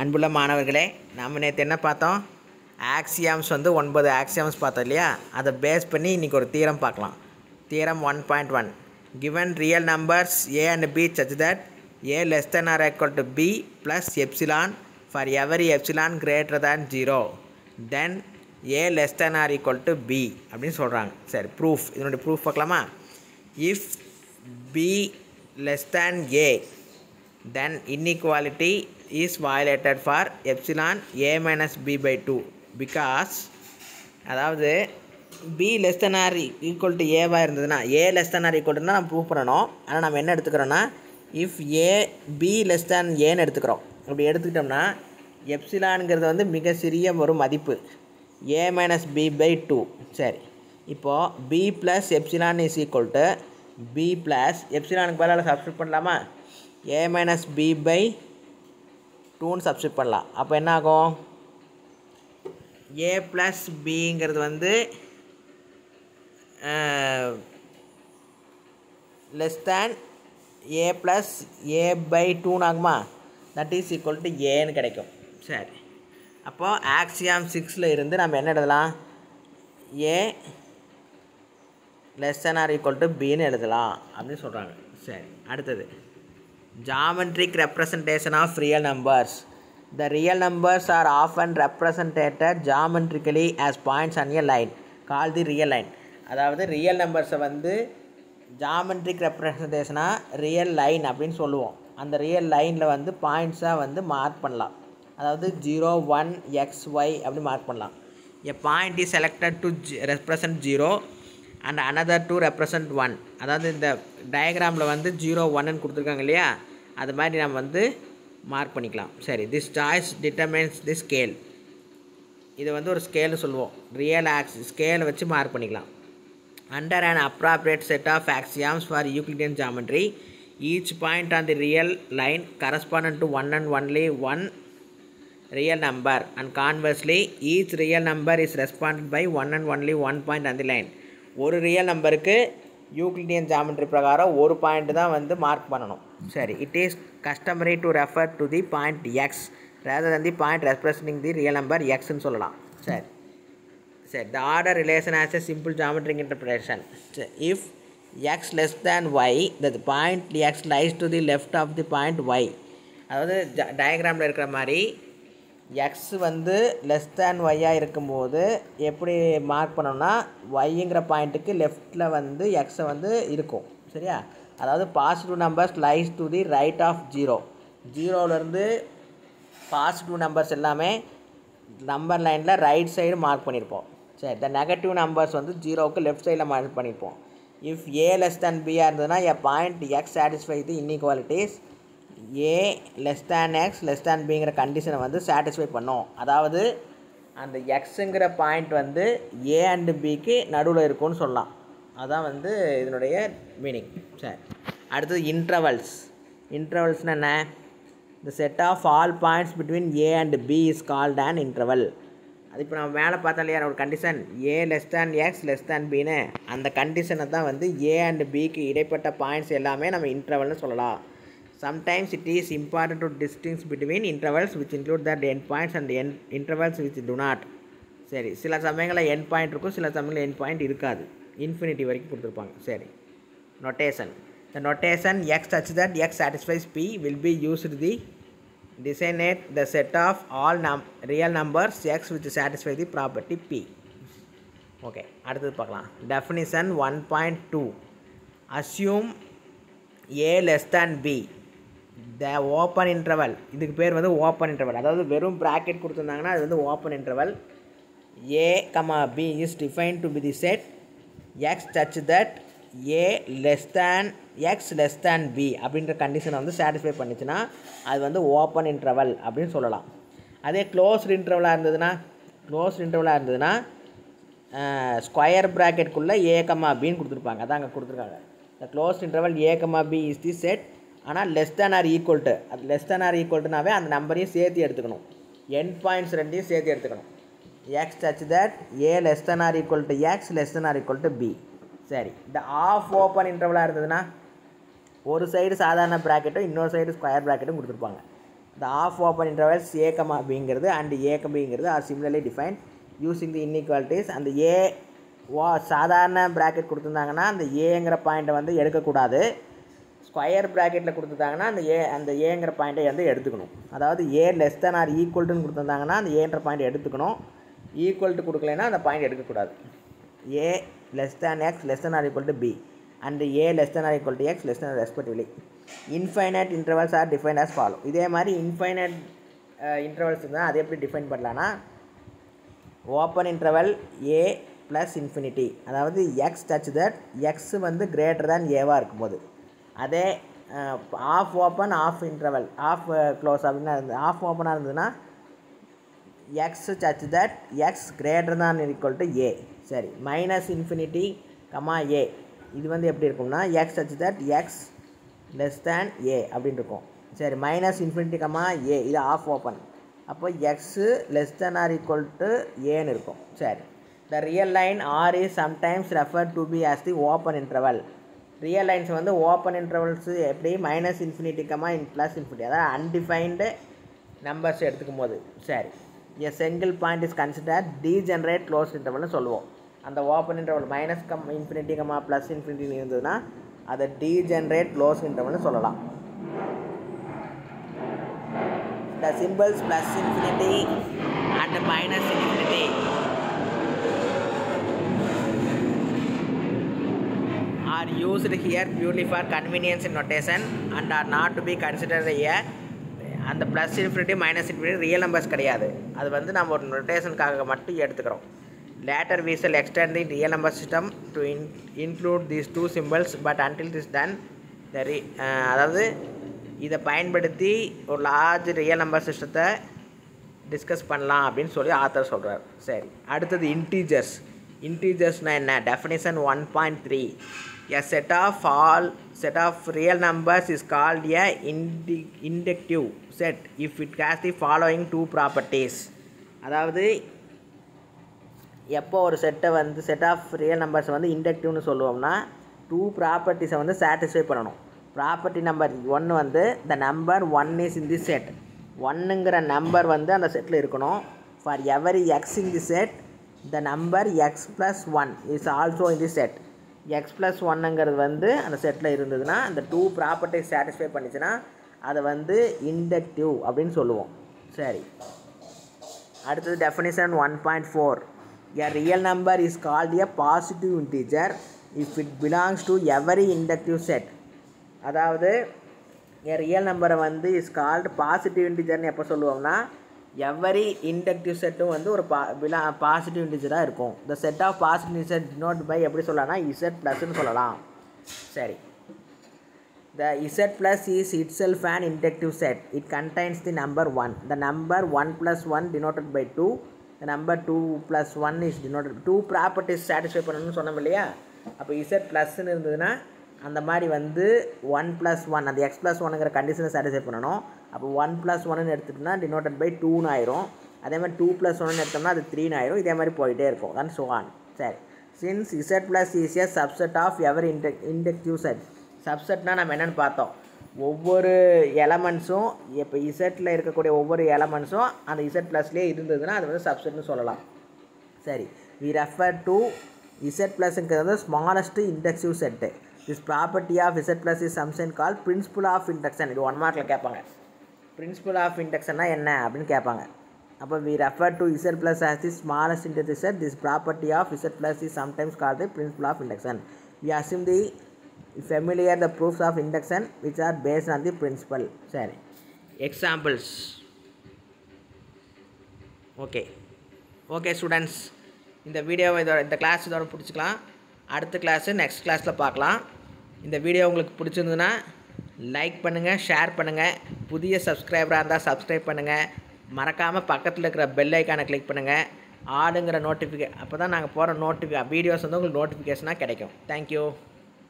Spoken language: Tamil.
அன்புள்ள மாணவர்களே நம்ம நேற்று என்ன பார்த்தோம் ஆக்சியாம்ஸ் வந்து ஒன்பது ஆக்சியாம்ஸ் பார்த்தோம் இல்லையா அதை பேஸ் பண்ணி இன்றைக்கி ஒரு தீரம் பார்க்கலாம் theorem one point one given real numbers A and B such that A less than or equal to B plus epsilon for every epsilon greater than zero then A less than or equal to B அப்படின்னு சொல்கிறாங்க சரி ப்ரூஃப் இதனுடைய ப்ரூஃப் பார்க்கலாமா if B less than A then inequality is violated for epsilon a minus b by 2 because அதாவது b less than or equal to ஏவாக இருந்ததுன்னா a less than or equal to நம்ம ப்ரூவ் பண்ணணும் ஆனால் நம்ம என்ன எடுத்துக்கிறோன்னா if A b less than ஏன்னு எடுத்துக்கிறோம் அப்படி எடுத்துக்கிட்டோம்னா எப்சிலான்ங்கிறது வந்து மிக சிறிய ஒரு மதிப்பு a minus B by two சரி இப்போது b plus epsilon is equal to B plus எப்சிலானுக்கு பதிலாக சப்ஸ்டியூட் பண்ணலாமா ஏ மைனஸ் பி பை டூன்னு சப்ஸ்டியூட் பண்ணலாம் அப்போ என்ன ஆகும் ஏ ப்ளஸ் பிங்கிறது வந்து less than A plus A by டூன்னு ஆகுமா தட் இஸ் ஈக்குவல் டு ஏன்னு கிடைக்கும் சரி அப்போது ஆக்சியாம் சிக்ஸில் இருந்து நம்ம என்ன எழுதலாம் A less than or equal to பின்னு எழுதலாம் அப்படின்னு சொல்கிறாங்க சரி அடுத்தது geometric representation of real numbers the real numbers are often represented geometrically as points on a line called the real line அதாவது ரியல் நம்பர்ஸை வந்து ஜாமெட்ரிக் ரெப்ரசன்டேஷனாக ரியல் லைன் அப்படின்னு சொல்லுவோம் அந்த ரியல் லைனில் வந்து பாயிண்ட்ஸாக வந்து மார்க் பண்ணலாம் அதாவது ஜீரோ ஒன் எக்ஸ் ஒய் அப்படி மார்க் பண்ணலாம் a point is selected to represent zero and another to represent one அதாவது இந்த டயக்ராமில் வந்து ஜீரோ ஒன்னு கொடுத்துருக்காங்க இல்லையா அது மாதிரி நம்ம வந்து மார்க் பண்ணிக்கலாம் சரி this choice determines the scale இது வந்து ஒரு ஸ்கேல்னு சொல்லுவோம் ரியல் ஆக்ஸ் ஸ்கேலை வச்சு மார்க் பண்ணிக்கலாம் under and appropriate set of axioms for Euclidean geometry each point on the real line correspond to one and only one real number and conversely each real number is responded by one and only one point on the line ஒரு ரியல் நம்பருக்கு யூக்ளிடியன் ஜாமெட்ரி பிரகாரம் ஒரு பாயிண்ட் தான் வந்து மார்க் பண்ணணும் சரி it is customary to refer to the point X rather than the point representing the real number எக்ஸ்ன்னு சொல்லலாம் சரி சரி the order relation has a simple geometric interpretation if X less than Y the point X lies to the left of the point Y அதாவது டயக்ராமில் இருக்கிற மாதிரி எக்ஸ் வந்து லெஸ் தேன் ஒய்யாக இருக்கும்போது எப்படி மார்க் பண்ணோம்னா ஒய்ங்கிற பாயிண்ட்டுக்கு லெஃப்டில் வந்து எக்ஸை வந்து இருக்கும் சரியா அதாவது positive numbers lies to the right of zero ஜீரோலேருந்து பாசிட்டிவ் நம்பர்ஸ் எல்லாமே நம்பர் லைனில் ரைட் சைடு மார்க் பண்ணியிருப்போம் சரி த நெகட்டிவ் நம்பர்ஸ் வந்து ஜீரோவுக்கு லெஃப்ட் சைடில் மார்க் பண்ணியிருப்போம் இஃப் ஏ லெஸ் தேன் பியாக இருந்ததுன்னா a point X satisfy the inequalities A less than X less than பிங்கிற கண்டிஷனை வந்து சாட்டிஸ்ஃபை பண்ணோம் அதாவது அந்த எக்ஸுங்கிற பாயிண்ட் வந்து ஏ அண்டு பிக்கு நடுவில் இருக்கும்னு சொல்லலாம் அதான் வந்து இதனுடைய மீனிங் சரி அடுத்தது இன்ட்ரவல்ஸ் இன்ட்ரவல்ஸ்னால் என்ன the set of all points between A and B is called an interval அது இப்போ நம்ம மேலே பார்த்தோம் இல்லையா ஒரு condition A less than X less than பின்னு அந்த கண்டிஷனை தான் வந்து ஏ அண்ட் பிக்கு இடைப்பட்ட பாயிண்ட்ஸ் எல்லாமே நம்ம இன்ட்ரவல்னு சொல்லலாம் sometimes it is important to distinguish between intervals which include the end points and end intervals which do not சரி சில சமயங்களில் எண்ட் பாயிண்ட் இருக்கும் சில சமயங்களில் எண்ட் பாயிண்ட் இருக்காது இன்ஃபினிட்டி வரைக்கும் கொடுத்துருப்பாங்க சரி notation the notation X such that X satisfies P will be used to designate the set of all num real numbers x which satisfy the property p okay அடுத்தது பார்க்கலாம் definition one point two assume A less than B the open interval இதுக்கு பேர் வந்து ஓப்பன் இன்டர்வல் அதாவது வெறும் ப்ராக்கெட் கொடுத்துருந்தாங்கன்னா அது வந்து open interval A comma B is define to be the set X such that A less than X less than B அப்படின்ற கண்டிஷனை வந்து சாட்டிஸ்ஃபை பண்ணிச்சுன்னா அது வந்து ஓப்பன் இன்டர்வல் அப்படின்னு சொல்லலாம் அதே க்ளோஸ்ட் இன்டர்வலாக இருந்ததுன்னா க்ளோஸ்ட் இன்டர்வலாக இருந்ததுன்னா ஸ்கொயர் ப்ராக்கெட்குள்ளே ஏ கமா பின்னு கொடுத்துருப்பாங்க அதான் அங்கே கொடுத்துருக்காங்க the close interval A comma B is the set ஆனால் less than or equal to அது லெஸ் தேன் ஆர் ஈக்குவல்ட்டுனாவே அந்த நம்பரையும் சேர்த்து எடுத்துக்கணும் எண்ட் பாயிண்ட்ஸ் ரெண்டையும் சேர்த்து எடுத்துக்கணும் X such that A less than or equal to X less than or equal to B சரி இந்த ஆஃப் ஓப்பன் இன்டர்வலாக இருந்ததுன்னா ஒரு சைடு சாதாரண ப்ராக்கெட்டும் இன்னொரு சைடு ஸ்கொயர் ப்ராக்கெட்டும் கொடுத்துருப்பாங்க the half open intervals a comma bங்கிறது and a bங்கிறது are similarly defined using the inequalities அந்த a வா சாதாரண ப்ராக்கெட் கொடுத்துருந்தாங்கன்னா அந்த ஏங்கிற பாயிண்ட்டை வந்து எடுக்கக்கூடாது ஸ்கொயர் ப்ராக்கெட்டில் கொடுத்துருந்தாங்கன்னா அந்த ஏ அந்த ஏங்கிற பாயிண்ட்டை வந்து எடுத்துக்கணும் அதாவது ஏ லெஸ் தேன் ஆர் ஈக்குவல்ட்டுன்னு கொடுத்துருந்தாங்கன்னா அந்த ஏன்ற பாயிண்ட் எடுத்துக்கணும் ஈக்குவல் டு கொடுக்கலைன்னா அந்த பாயிண்ட் எடுக்கக்கூடாது A less than X less than or equal to B and A less than or equal to X less than respectively infinite intervals are define as follow இதே மாதிரி இன்ஃபைனைட் இன்டர்வல்ஸ் இருந்தால் அதை எப்படி டிஃபைன் பண்ணலான்னா open interval A plus infinity அதாவது எக்ஸ் டச் தட் எக்ஸ் வந்து கிரேட்டர் தேன் ஏவாக இருக்கும்போது அதே half open half interval half close அப்படின்னா இருந்து ஆஃப் ஓப்பனாக இருந்ததுன்னா X such that X greater than equal to a சரி மைனஸ் இன்ஃபினிட்டி கமா ஏ இது வந்து எப்படி இருக்கும்னா x such that x less than a அப்படின்னு இருக்கும் சரி மைனஸ் இன்ஃபினிட்டி கமா ஏ இது ஆஃப் ஓப்பன் அப்போ x less than or equal to ஏன்னு இருக்கும் சரி the real line R is sometimes refer to be as the open interval real lines வந்து ஓப்பன் இன்டர்வல்ஸு எப்படி minus infinity comma in plus infinity அதாவது அன்டிஃபைன்டு நம்பர்ஸ் எடுத்துக்கும் போது சரி a single point is consider degenerate close இன்டர்வல்னு சொல்லுவோம் அந்த open interval minus come infinity comma plus infinity இருந்ததுன்னா அதை டீஜென்ரேட் க்ளோஸ் இன்டர்வல்னு சொல்லலாம் the symbols plus infinity and minus infinity are used here purely for convenience in notation and are not to be considered a அந்த plus infinity minus infinity real numbers கிடையாது அது வந்து நம்ம ஒரு நொட்டேஷனுக்காக மட்டும் எடுத்துக்கிறோம் later we shall extend the real number system to in, include these two symbols but until this done the re, uh, அதாவது இதை பயன்படுத்தி ஒரு லார்ஜ் ரியல் நம்பர் சிஸ்டத்தை டிஸ்கஸ் பண்ணலாம் அப்படின்னு சொல்லி ஆத்தர் சொல்கிறார் சரி அடுத்தது இன்டீஜர்ஸ் இன்டீஜர்ஸ்னால் என்ன definition one point three a set of all set of real numbers is called a இன்டி inductive set if it has the following two properties அதாவது எப்போ ஒரு செட்டை வந்து செட் ஆஃப் ரியல் நம்பர்ஸ் வந்து இண்டக்டிவ்னு சொல்லுவோம்னா டூ ப்ராப்பர்ட்டிஸை வந்து சாட்டிஸ்ஃபை பண்ணணும் ப்ராப்பர்ட்டி நம்பர் ஒன்று வந்து the number one is in the set ஒன்னுங்கிற நம்பர் வந்து அந்த செட்டில் இருக்கணும் for every x in the set the number x plus one is also in the set x plus ஒன்னுங்கிறது வந்து அந்த செட்டில் இருந்ததுன்னா அந்த டூ ப்ராப்பர்ட்டிஸ் சாட்டிஸ்ஃபை பண்ணிச்சுன்னா அதை வந்து இண்டக்டிவ் அப்படின்னு சொல்லுவோம் சரி அடுத்தது definition one point four a real number is called a positive integer if it belongs to every inductive set அதாவது என் ரியல் நம்பரை வந்து இஸ் கால்டு பாசிட்டிவ் இன்டிஜர்னு எப்போ சொல்லுவோம்னா எவரி இண்டக்டிவ் செட்டும் வந்து ஒரு பா பிலா பாசிட்டிவ் இன்டிஜராக இருக்கும் இந்த set of positive integer denote by எப்படி சொல்லலாம்னா இசட் ப்ளஸ்ன்னு சொல்லலாம் சரி the z plus is itself and inductive set it contains the number one the number one plus one denoted by two the number two plus one is denoted two properties satisfy பண்ணணும்னு சொன்னோம் இல்லையா அப்போ இசட் ப்ளஸ்ன்னு இருந்ததுன்னா அந்த மாதிரி வந்து ஒன் ப்ளஸ் ஒன் அந்த எக்ஸ் ப்ளஸ் ஒன்னுங்கிற கண்டிஷனை சாட்டிஸ்ஃபை பண்ணணும் அப்போ ஒன் ப்ளஸ் ஒன்னு எடுத்துட்டோம்னா டினோட்டட் பை டூன்னு ஆயிரும் அதே மாதிரி டூ ப்ளஸ் ஒன்னு எடுத்தோம்னா அது த்ரீன்னு ஆயிரும் இதே மாதிரி போயிட்டே இருக்கும் தான் ஸோ ஆன் சரி since z plus is a subset of every இன்டெக் இண்டக்டிவ் செட் சப்செட்னால் நம்ம என்னென்னு பார்த்தோம் ஒவ்வொரு எலமெண்ட்ஸும் இப்போ இசட்டில் இருக்கக்கூடிய ஒவ்வொரு எலமெண்ட்ஸும் அந்த இசட் ப்ளஸ்லேயே இருந்ததுன்னா அது வந்து சப்செட்னு சொல்லலாம் சரி வி ரெஃபர் டு இசட் ப்ளஸ்ங்கிறது வந்து smallest inductive set this property of z plus is sometimes call principle of induction இது ஒன் மார்க்கில் கேட்பாங்க பிரின்சிபல் ஆஃப் இண்டக்ஷன்னா என்ன அப்படின்னு கேட்பாங்க அப்போ we refer to z plus as the smallest inductive set this property of z plus is sometimes call the principle of induction we assume the familiar the proofs of induction which are based on the principal சரி எக்ஸாம்பிள்ஸ் ஓகே ஓகே ஸ்டூடெண்ட்ஸ் இந்த வீடியோவை இதோட இந்த கிளாஸ் இதோட பிடிச்சிக்கலாம் அடுத்த கிளாஸு நெக்ஸ்ட் கிளாஸில் பார்க்கலாம் இந்த வீடியோ உங்களுக்கு பிடிச்சிருந்ததுன்னா லைக் பண்ணுங்கள் ஷேர் பண்ணுங்கள் புதிய சப்ஸ்கிரைபராக இருந்தால் சப்ஸ்கிரைப் பண்ணுங்கள் மறக்காமல் பக்கத்தில் இருக்கிற பெல் ஐக்கானை கிளிக் பண்ணுங்கள் ஆளுங்கிற நோட்டிஃபிகே அப்போ தான் நாங்கள் போகிற நோட்டிஃபி வீடியோஸ் வந்து உங்களுக்கு நோட்டிஃபிகேஷனாக கிடைக்கும் தேங்க்யூ